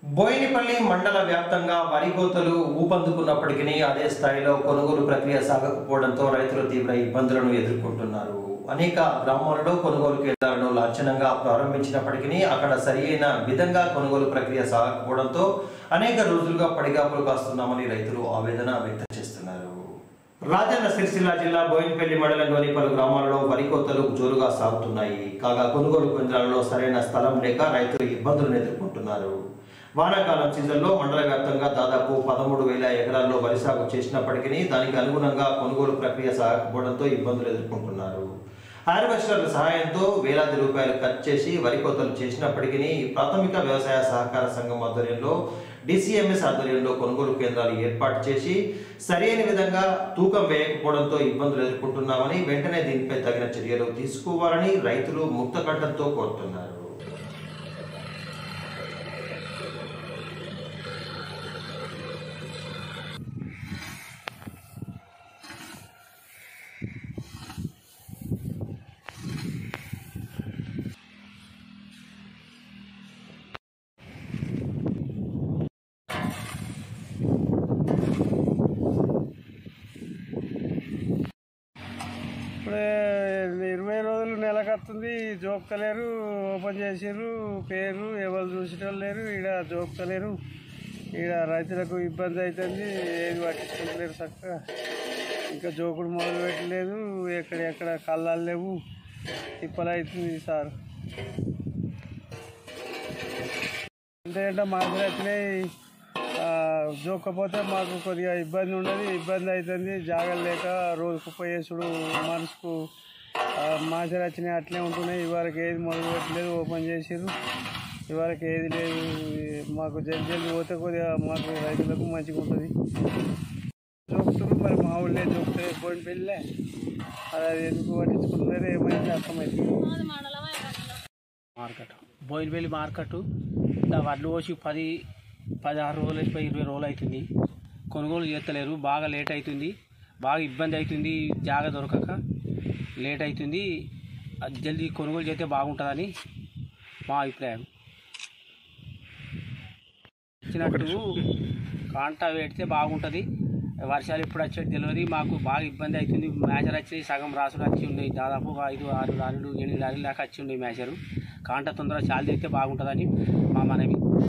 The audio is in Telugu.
బోయినపల్లి మండల వ్యాప్తంగా వరి కోతలు ఊపందుకున్నప్పటికీ అదే స్థాయిలో కొనుగోలు ప్రక్రియ సాగకపోవడంతో రైతులు తీవ్ర ఇబ్బందులను ఎదుర్కొంటున్నారు అనేక గ్రామాలలో కొనుగోలు కేంద్రాలను లాంఛనంగా ప్రారంభించినప్పటికీ అక్కడ సరియైన విధంగా కొనుగోలు ప్రక్రియ సాగకపోవడంతో అనేక రోజులుగా పడిగాపులు కాస్తున్నామని రైతులు ఆవేదన వ్యక్తం చేస్తున్నారు రాజన్న సిరిసిల్ల జిల్లా బోయినపల్లి మండలంలోని పలు గ్రామాలలో వరి కోతలు జోరుగా సాగుతున్నాయి కాగా కొనుగోలు కేంద్రాలలో సరైన స్థలం లేక రైతులు ఇబ్బందులను ఎదుర్కొంటున్నారు వానాకాలం సీజన్లో మండల వ్యాప్తంగా దాదాపు పదమూడు వేల ఎకరాల్లో వరి సాగు చేసినప్పటికీ దానికి అనుగుణంగా కొనుగోలు ప్రక్రియ సాగకపోవడంతో ఇబ్బందులు ఎదుర్కొంటున్నారు హార్వెస్టర్ల సహాయంతో వేలాది రూపాయలు ఖర్చు చేసి వరి కోతలు చేసినప్పటికీ ప్రాథమిక వ్యవసాయ సహకార సంఘం ఆధ్వర్యంలో డిసిఎంఎస్ ఆధ్వర్యంలో కొనుగోలు కేంద్రాలు ఏర్పాటు చేసి సరైన విధంగా తూకం వేయకపోవడంతో ఇబ్బందులు ఎదుర్కొంటున్నామని వెంటనే దీనిపై తగిన చర్యలు తీసుకోవాలని రైతులు ముక్తకంఠంతో కోరుతున్నారు ఇప్పుడే ఇరవై రోజులు నెలకత్తుంది జోక్తలేరు ఓపెన్ చేసిర్రు పేరు ఎవరు చూసేటోళ్ళు లేరు ఈడ జోక్తలేరు ఈడ రైతులకు ఇబ్బంది అవుతుంది ఏది పట్టించుకుంటలేరు చక్కగా ఇంకా జోకుడు మొదలు పెట్టలేదు ఎక్కడెక్కడ కళ్ళాలు లేవు తిప్పలు అవుతుంది సార్ ఎందుకంటే మాకు వచ్చినాయి జోకపోతే మాకు కొద్దిగా ఇబ్బంది ఉండదు ఇబ్బంది అవుతుంది జాగలు లేక రోజుకు పోయేసుడు మనసుకు మాసలు వచ్చినాయి అట్లే ఉంటున్నాయి ఇవాళకి ఏది మొదలు పెట్టలేదు ఓపెన్ చేసిర్రు ఇవాళకి ఏది లేదు మాకు జల్ది జల్ది పోతే కొద్దిగా మాకు రైతులకు మంచిగా ఉంటుంది జోకుతున్నారు మరి మా ఊళ్ళే జోకుతాయి పోయిన పెళ్ళే అది ఎందుకు పట్టించుకుంటున్నారో ఏమైంది అర్థమైంది మార్కెట్ బోయినపల్లి మార్కెట్ ఇలా వడ్లు పోసి పది పదహారు రోజులు అయిపోయి ఇరవై రోజులు అవుతుంది కొనుగోలు చేస్తలేరు బాగా లేట్ అవుతుంది బాగా ఇబ్బంది అవుతుంది జాగ దొరకక లేట్ అవుతుంది అది జల్దీ కొనుగోలు చేస్తే బాగుంటుందని మా అభిప్రాయం ఇచ్చినట్టు కాంటా పెడితే బాగుంటుంది వర్షాలు ఎప్పుడు వచ్చేది తెలియదు మాకు బాగా ఇబ్బంది అవుతుంది మ్యాచర్ వచ్చి సగం రాసులు వచ్చి ఉన్నాయి దాదాపు ఒక ఐదు ఆరు లారీలు ఎనిమిది లారీలు దాకా వచ్చి ఉన్నాయి మ్యాచరు కాంటా తొందరగా చాలు చేస్తే బాగుంటుందని మా మనవి